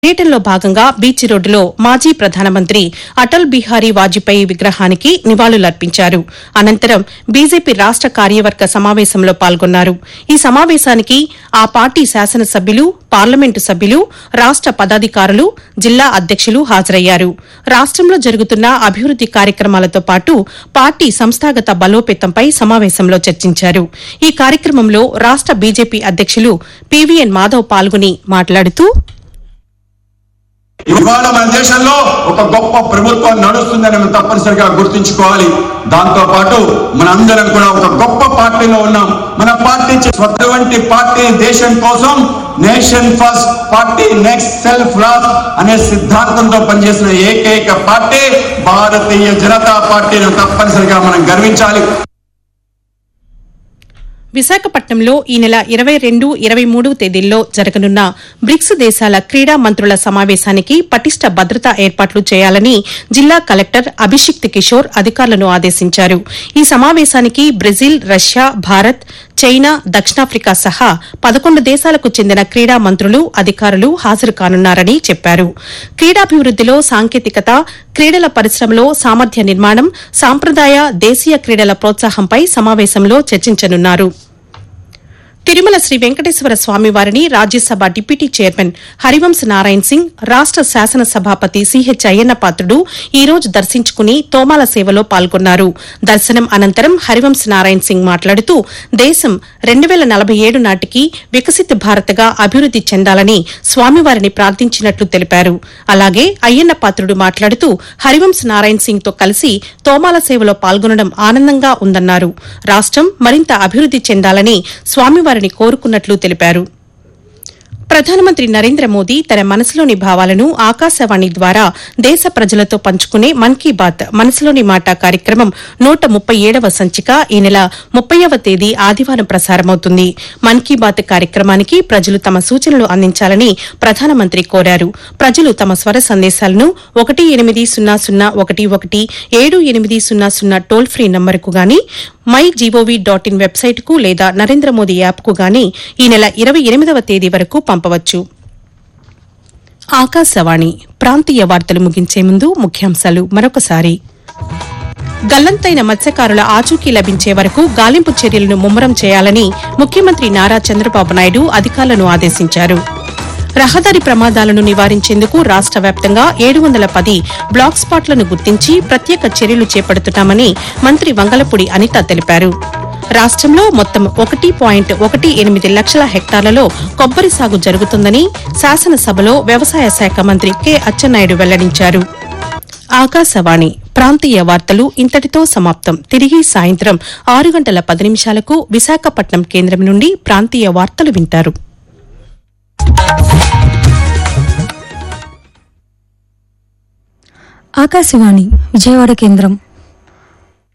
పర్యటనలో భాగంగా బీచ్ రోడ్డులో మాజీ ప్రధానమంత్రి అటల్ బిహారీ వాజ్పేయి విగ్రహానికి నివాళులర్పించారు అనంతరం బీజేపీ రాష్ట కార్యవర్గ సమావేశంలో పాల్గొన్నారు ఈ సమావేశానికి ఆ పార్టీ శాసనసభ్యులు పార్లమెంటు సభ్యులు రాష్ట పదాధికారులు జిల్లా అధ్యక్షులు హాజరయ్యారు రాష్టంలో జరుగుతున్న అభివృద్ది కార్యక్రమాలతో పాటు పార్టీ సంస్థాగత బలోపేతంపై సమావేశంలో చర్చించారు ఈ కార్యక్రమంలో రాష్ట బీజేపీ అధ్యక్షులు పీవీఎన్ మాధవ్ పాల్గొని మాట్లాడుతూ ఇవాళ మన దేశంలో ఒక గొప్ప ప్రభుత్వం నడుస్తుందని మనం తప్పనిసరిగా గుర్తుంచుకోవాలి దాంతో పాటు మనందరం కూడా ఒక గొప్ప పార్టీలో ఉన్నాం మన పార్టీ అటువంటి పార్టీ దేశం కోసం nation first party next self last అనే సిద్ధాంతంతో పనిచేసిన ఏకైక పార్టీ భారతీయ జనతా పార్టీని తప్పనిసరిగా మనం గర్వించాలి విశాఖపట్నంలో ఈ నెల ఇరవై రెండు ఇరవై మూడు తేదీల్లో జరగనున్న బ్రిక్స్ దేశాల క్రీడా మంత్రుల సమావేశానికి పటిష్ట భద్రతా ఏర్పాట్లు చేయాలని జిల్లా కలెక్టర్ అభిషిక్త్ కిషోర్ అధికారులను ఆదేశించారు ఈ సమావేశానికి బ్రెజిల్ రష్యా భారత్ చైనా దక్షిణాఫ్రికా సహా పదకొండు దేశాలకు చెందిన క్రీడా మంత్రులు అధికారులు హాజరు కానున్నారని చెప్పారు క్రీడాభివృద్దిలో సాంకేతికత క్రీడల పరిశ్రమలో సామర్థ్య నిర్మాణం సాంప్రదాయ దేశీయ క్రీడల ప్రోత్సాహంపై సమావేశంలో చర్చించనున్నారు తిరుమల శ్రీ వెంకటేశ్వర స్వామివారిని రాజ్యసభ డిప్యూటీ చైర్మన్ హరివంశ్ నారాయణ్ సింగ్ రాష్ట శాసనసభాపతి సిహెచ్ అయ్యన్న పాత్రుడు ఈ రోజు దర్శించుకుని తోమాల సేవలో పాల్గొన్నారు దర్శనం అనంతరం హరివంశ్ నారాయణ్ సింగ్ మాట్లాడుతూ దేశం రెండు వేల నలభై ఏడు నాటికి వికసిత్ భారత్గా అభివృద్ది చెందాలని స్వామివారిని ప్రార్థించినట్లు తెలిపారు అలాగే అయ్యన్న పాత్రుడు మాట్లాడుతూ హరివంశ్ నారాయణ్ సింగ్ తో కలిసి తోమాల సేవలో పాల్గొనడం ఆనందంగా ఉందన్నారు రాష్టం మరింత అభివృద్ది చెందాలని స్వామివారిని కోరుకున్నట్లు తెలిపారు ప్రధానమంత్రి నరేంద్ర మోదీ తన మనసులోని భావాలను ఆకాశవాణి ద్వారా దేశ ప్రజలతో పంచుకునే మన్ కీ బాత్ మనసులోని మాట కార్యక్రమం నూట ముప్పై ఏడవ సంచిక ఈ నెల ముప్పైవ తేదీ ఆదివారం ప్రసారమవుతుంది మన్ కీ బాత్ కార్యక్రమానికి ప్రజలు తమ సూచనలు అందించాలని ప్రధానమంత్రి కోరారు ప్రజలు తమ స్వర సందేశాలను ఒకటి ఎనిమిది సున్నా సున్నా ఒకటి ఒకటి ఏడు ఎనిమిది సున్నా సున్నా టోల్ ఫ్రీ నంబరుకు గాని మై జీఓవీ డాట్ ఇన్ వెబ్సైట్కు లేదా నరేంద్ర మోదీ యాప్కు గాని ఈ నెల ఇరవై ఎనిమిదవ తేదీ వరకు పంపవచ్చు ఆకాశవాణి ప్రాంతీయ వార్తలు ముగించే ముందు ముఖ్యాంశాలు మరొకసారి గల్లంతైన మత్స్యకారుల ఆచూకీ లభించే వరకు గాలింపు చర్యలను ముమ్మరం చేయాలని ముఖ్యమంత్రి నారా చంద్రబాబు నాయుడు అధికారులను ఆదేశించారు రహదారి ప్రమాదాలను నివారించేందుకు రాష్ట వ్యాప్తంగా ఏడు వందల పది బ్లాక్ స్పాట్లను గుర్తించి ప్రత్యేక చర్యలు చేపడుతున్నామని మంత్రి వంగలపూడి అనిత తెలిపారు రాష్టంలో మొత్తం ఒకటి పాయింట్ ఒకటి ఎనిమిది లక్షల హెక్టార్లలో కొబ్బరి సాగు జరుగుతుందని శాసనసభలో వ్యవసాయ శాఖ మంత్రి కె అచ్చెన్నాయుడు వెల్లడించారు ఆకాశవాణి ప్రాంతీయ వార్తలు ఇంతటితో సమాప్తం తిరిగి సాయంత్రం ఆరు గంటల పది నిమిషాలకు విశాఖపట్నం కేంద్రం నుండి ప్రాంతీయ వార్తలు వింటారు ఆకాశవాణి విజయవాడ కేంద్రం